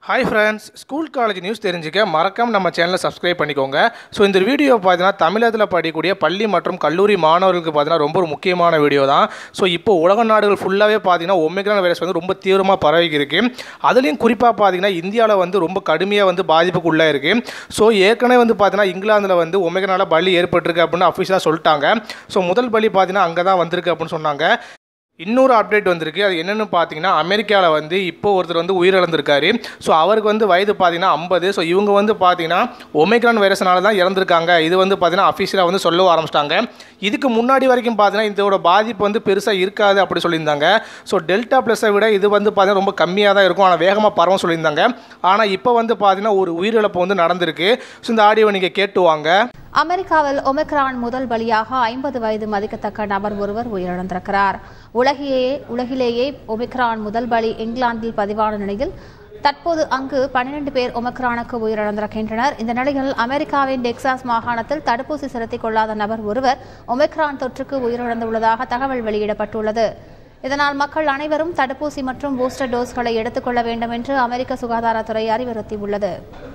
hi friends school college news தெரிஞ்சுக்க மறக்காம நம்ம சேனலை சப்ஸ்கிரைப் பண்ணிக்கோங்க ஸோ இந்த வீடியோ பார்த்தீங்கன்னா தமிழகத்தில் படிக்கக்கூடிய பள்ளி மற்றும் கல்லூரி மாணவர்களுக்கு பார்த்தீங்கன்னா ரொம்ப ஒரு முக்கியமான வீடியோ தான் ஸோ இப்போ உலக நாடுகள் ஃபுல்லாகவே பார்த்தீங்கன்னா ஒமிக்ரான் வைரஸ் வந்து ரொம்ப தீவிரமாக பரவிக்கு இருக்கு அதுலேயும் குறிப்பாக பார்த்தீங்கன்னா இந்தியாவில் வந்து ரொம்ப கடுமையாக வந்து பாதிப்புக்கு உள்ளே இருக்கு ஸோ ஏற்கனவே வந்து பார்த்தீங்கன்னா இங்கிலாந்தில் வந்து ஒமிக்ரானால பலி ஏற்பட்டிருக்கு அப்படின்னு அஃபிஷியலாக சொல்லிட்டாங்க ஸோ முதல் பலி பார்த்தீங்கன்னா அங்கே தான் வந்திருக்கு அப்படின்னு சொன்னாங்க இன்னொரு அப்டேட் வந்திருக்கு அது என்னென்னு பார்த்தீங்கன்னா அமெரிக்காவில் வந்து இப்போ ஒருத்தர் வந்து உயிரிழந்திருக்காரு ஸோ அவருக்கு வந்து வயது பார்த்தீங்கன்னா ஐம்பது ஸோ இவங்க வந்து பார்த்தீங்கன்னா ஒமிக்ரான் வைரஸ்னால தான் இறந்துருக்காங்க இது வந்து பார்த்தீங்கன்னா அஃபீஷியலாக வந்து சொல்ல ஆரம்பிச்சிட்டாங்க இதுக்கு முன்னாடி வரைக்கும் பார்த்தீங்கன்னா இதோட பாதிப்பு வந்து பெருசாக இருக்காது அப்படி சொல்லியிருந்தாங்க ஸோ டெல்டா ப்ளஸை விட இது வந்து பார்த்தீங்கன்னா ரொம்ப கம்மியாக தான் இருக்கும் ஆனால் வேகமாக பரவும் சொல்லியிருந்தாங்க ஆனால் இப்போ வந்து பார்த்தீங்கன்னா ஒரு உயிரிழப்பு வந்து நடந்திருக்கு ஸோ இந்த ஆடியோவை நீங்கள் கேட்டு வாங்க அமெரிக்காவில் ஒமிக்ரான் முதல் பலியாக ஐம்பது வயது மதிக்கத்தக்க நபர் ஒருவர் உயிரிழந்திருக்கிறார் உலகிலேயே உலகிலேயே ஒமிக்ரான் முதல் பலி இங்கிலாந்தில் பதிவான நிலையில் தற்போது அங்கு பன்னிரண்டு பேர் ஒமிக்ரானுக்கு உயிரிழந்திருக்கின்றனர் இந்த நிலையில் அமெரிக்காவின் டெக்சாஸ் மாகாணத்தில் தடுப்பூசி செலுத்திக் கொள்ளாத நபர் ஒருவர் ஒமிக்ரான் தொற்றுக்கு உயிரிழந்துள்ளதாக தகவல் வெளியிடப்பட்டுள்ளது இதனால் மக்கள் அனைவரும் தடுப்பூசி மற்றும் பூஸ்டர் டோஸ்களை எடுத்துக்கொள்ள வேண்டும் என்று அமெரிக்க சுகாதாரத்துறை அறிவுறுத்தியுள்ளது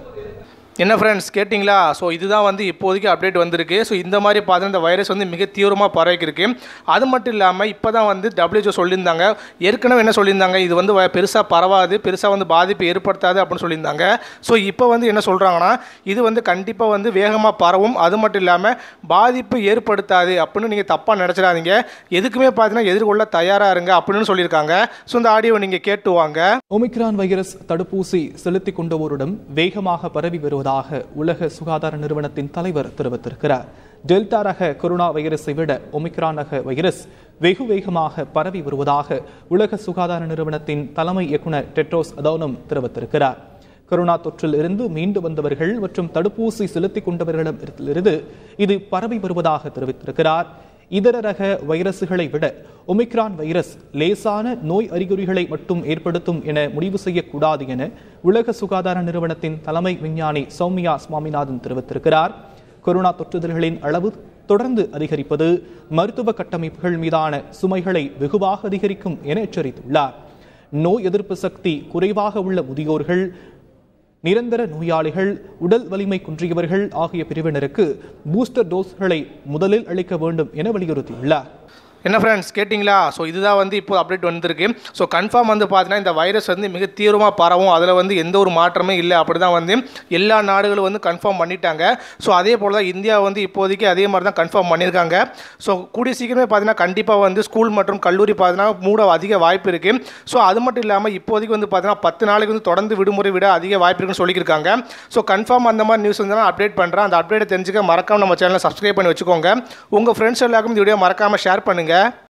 என்ன ஃப்ரெண்ட்ஸ் கேட்டிங்களா ஸோ இதுதான் வந்து இப்போதைக்கு அப்டேட் வந்திருக்கு ஸோ இந்த மாதிரி பார்த்தீங்கன்னா இந்த வைரஸ் வந்து மிக தீவிரமாக பரவிக்கிருக்கு அது மட்டும் இல்லாமல் இப்போ தான் வந்து WHO சொல்லியிருந்தாங்க ஏற்கனவே என்ன சொல்லியிருந்தாங்க இது வந்து பெருசாக பரவாது பெருசாக வந்து பாதிப்பு ஏற்படுத்தாது அப்படின்னு சொல்லியிருந்தாங்க ஸோ இப்போ வந்து என்ன சொல்கிறாங்கன்னா இது வந்து கண்டிப்பாக வந்து வேகமாக பரவும் அது மட்டும் இல்லாமல் பாதிப்பு ஏற்படுத்தாது அப்படின்னு நீங்கள் தப்பாக நினச்சிடாதீங்க எதுக்குமே பார்த்தீங்கன்னா எதிர்கொள்ள தயாராக இருங்க அப்படின்னு சொல்லியிருக்காங்க ஸோ இந்த ஆடியோவை நீங்கள் கேட்டு வாங்க ஒமிக்ரான் வைரஸ் தடுப்பூசி செலுத்திக் கொண்டவோரிடம் வேகமாக பரவி வருவதாக உலக சுகாதார நிறுவனத்தின் தலைவர் தெரிவித்திருக்கிறார் டெல்டா ரக கொரோனா வைரஸை விட ஒமிக்ரான் ரக வைரஸ் வெகு வேகமாக பரவி வருவதாக உலக சுகாதார நிறுவனத்தின் தலைமை இயக்குனர் டெட்ரோஸ் அதோனம் தெரிவித்திருக்கிறார் கொரோனா தொற்றில் இருந்து மீண்டு வந்தவர்கள் மற்றும் தடுப்பூசி செலுத்திக் கொண்டவர்களிடமிருந்து இது பரவி வருவதாக தெரிவித்திருக்கிறார் இதர ரக வைரசுகளை விட ஒமிக்ரான் வைரஸ் லேசான நோய் அறிகுறிகளை மட்டும் ஏற்படுத்தும் என முடிவு செய்யக்கூடாது என உலக சுகாதார நிறுவனத்தின் தலைமை விஞ்ஞானி சௌமியா சுவாமிநாதன் தெரிவித்திருக்கிறார் கொரோனா தொற்றுதல்களின் அளவு தொடர்ந்து அதிகரிப்பது மருத்துவ கட்டமைப்புகள் மீதான சுமைகளை வெகுவாக அதிகரிக்கும் என எச்சரித்துள்ளார் நோய் எதிர்ப்பு சக்தி குறைவாக உள்ள முதியோர்கள் நிரந்தர நோயாளிகள் உடல் வலிமை குன்றியவர்கள் ஆகிய பிரிவினருக்கு பூஸ்டர் டோஸ்களை முதலில் அளிக்க வேண்டும் என வலியுறுத்தியுள்ளார் என்ன ஃப்ரெண்ட்ஸ் கேட்டிங்களா ஸோ இதுதான் வந்து இப்போ அப்டேட் வந்திருக்கு ஸோ கன்ஃபார்ம் வந்து பார்த்தீங்கன்னா இந்த வைரஸ் வந்து மிக தீவிரமாக பரவும் அதில் வந்து எந்த ஒரு மாற்றமே இல்லை அப்படி தான் வந்து எல்லா நாடுகளும் வந்து கன்ஃபார்ம் பண்ணிட்டாங்க ஸோ அதே போல் தான் இந்தியா வந்து இப்போதைக்கு அதே மாதிரி தான் கன்ஃபார்ம் பண்ணியிருக்காங்க ஸோ கூடிய சீக்கிரமே பார்த்தீங்கன்னா கண்டிப்பாக வந்து ஸ்கூல் மற்றும் கல்லூரி பார்த்தீங்கன்னா மூட அதிக வாய்ப்பு இருக்குது ஸோ அது மட்டும் இல்லாமல் இப்போதைக்கு வந்து பார்த்தீங்கன்னா பத்து நாளைக்கு வந்து தொடர்ந்து விடுமுறை விட அதிக வாய்ப்பு இருக்குன்னு சொல்லியிருக்காங்க ஸோ கன்ஃபார்ம் அந்த மாதிரி நியூஸ் வந்து நான் அப்டேட் பண்ணுறேன் அந்த அப்டேட்டை தெரிஞ்சுக்க மறக்காம நம்ம சேனலை சப்ஸ்கிரைப் பண்ணி வச்சுக்கோங்க உங்கள் ஃப்ரெண்ட்ஸ் எல்லாருக்கும் இந்த வீடியோ மறக்காமல் ஷேர் பண்ணுங்கள்